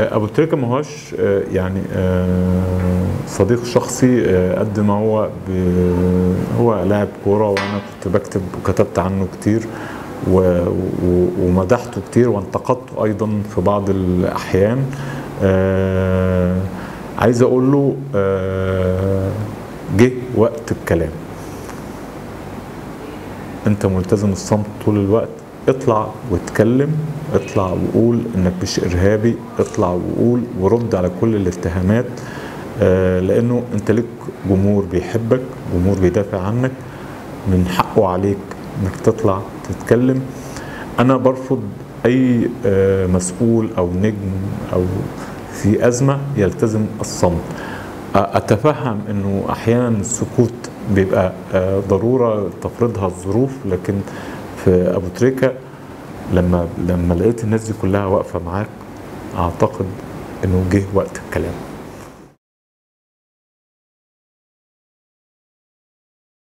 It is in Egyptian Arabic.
آه، ابو تريكه ما هوش آه، يعني آه، صديق شخصي آه، قد ما هو ب- هو لاعب كوره وانا كنت بكتب وكتبت عنه كتير و- و- ومدحته كتير وانتقدته ايضا في بعض الاحيان آه، عايز اقول له آه، جه وقت الكلام انت ملتزم الصمت طول الوقت اطلع واتكلم اطلع وقول انك مش ارهابي اطلع وقول ورد على كل الاتهامات آه، لانه انت لك جمهور بيحبك جمهور بيدافع عنك من حقه عليك انك تطلع تتكلم انا برفض اي آه، مسؤول او نجم او في ازمه يلتزم الصمت اتفهم انه احيانا السكوت بيبقى آه، ضروره تفرضها الظروف لكن في ابو تريكه لما لما لقيت الناس دي كلها واقفه معاك اعتقد انه جه وقت الكلام